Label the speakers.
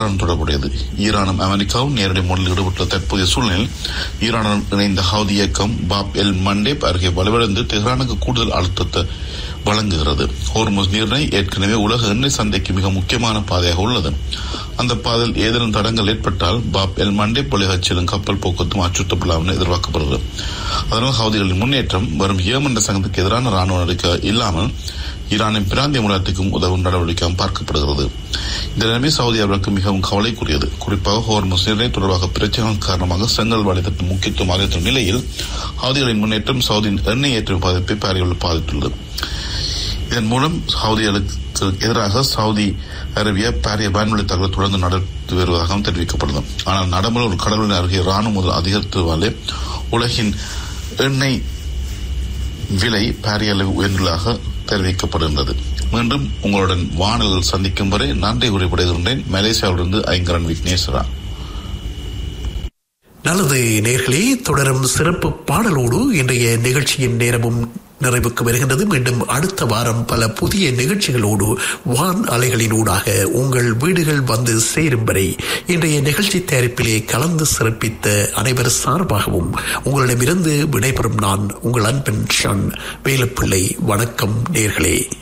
Speaker 1: தொடர்புடையது ஈரானும் அமெரிக்காவும் நேரடி மோதலில் ஈடுபட்டுள்ள தற்போதைய சூழ்நிலையில் ஈரானுடன் இணைந்த ஹவுதி இயக்கம் பாப் எல் மண்டேப் அருகே வலுவிழந்து தெஹ்ரானுக்கு கூடுதல் அழுத்தத்தை வழங்குகிறது ஹோர்முஸ் நீரிணை ஏற்கனவே உலக எண்ணெய் சந்தைக்கு மிக முக்கியமான பாதையாக உள்ளது அந்த பாதையில் ஏதேனும் தடங்கள் ஏற்பட்டால் பாப் எல் மண்டேப் வழியாக செல்லும் கப்பல் போக்குவரத்தும் அச்சுறுத்தப்படலாம் என எதிர்பார்க்கப்படுகிறது அதனால் ஹவுதிகளின் முன்னேற்றம் வரும் ஏமன் சங்கத்துக்கு எதிரான ராணுவ நடவடிக்கை இல்லாமல் ஈரானின் பிராந்திய முலாத்துக்கும் உதவும் நடவடிக்கையும் பார்க்கப்படுகிறது இந்த நிலைமை சவுதி அரேபியாவுக்கு மிகவும் கவலைக்குரியது குறிப்பாக ஹோர்முஸ் நிலை தொடர்பாக பிரச்சனைகள் காரணமாக செங்கல் வலைத்தட்டு முக்கியத்துவம் அதிகரித்த நிலையில் ஹவுதிகளின் முன்னேற்றம் சவுதியின் எண்ணெய் ஏற்றும் பாதிப்பை பாரியவில் பாதித்துள்ளது இதன் மூலம் சவுதிகளுக்கு எதிராக சவுதி அரேபியா பாரிய வான்வழி தாக்குதல் தொடர்ந்து நடத்தி வருவதாகவும் தெரிவிக்கப்படுது ஆனால் நடைமுறை ஒரு கடலின் அருகே ராணுவ முதல் அதிகரித்துவாலே உலகின் எண்ணெய் விலை பாரிய அளவு உயர்ந்துள்ளதாக தெரிவிக்கப்படுகின்றது மீண்டும் உங்களுடன் வானல் சந்திக்கும் வரை நன்றி உரைப்படுகின்றேன் மலேசியாவிலிருந்து ஐங்கரன் விக்னேஸ்வரா
Speaker 2: நல்லது நேர்களே தொடரும் சிறப்பு பாடலோடு இன்றைய நிகழ்ச்சியின் நேரமும் நிறைவுக்கு வருகின்றது மீண்டும் அடுத்த வாரம் பல புதிய நிகழ்ச்சிகளோடு வான் அலைகளினூடாக உங்கள் வீடுகள் வந்து சேரும் வரை இன்றைய நிகழ்ச்சி தயாரிப்பிலே கலந்து சிறப்பித்த அனைவர் சார்பாகவும் உங்களிடமிருந்து விடைபெறும் நான் உங்கள் அன்பன் ஷன் வேலுப்பிள்ளை வணக்கம் நேர்களே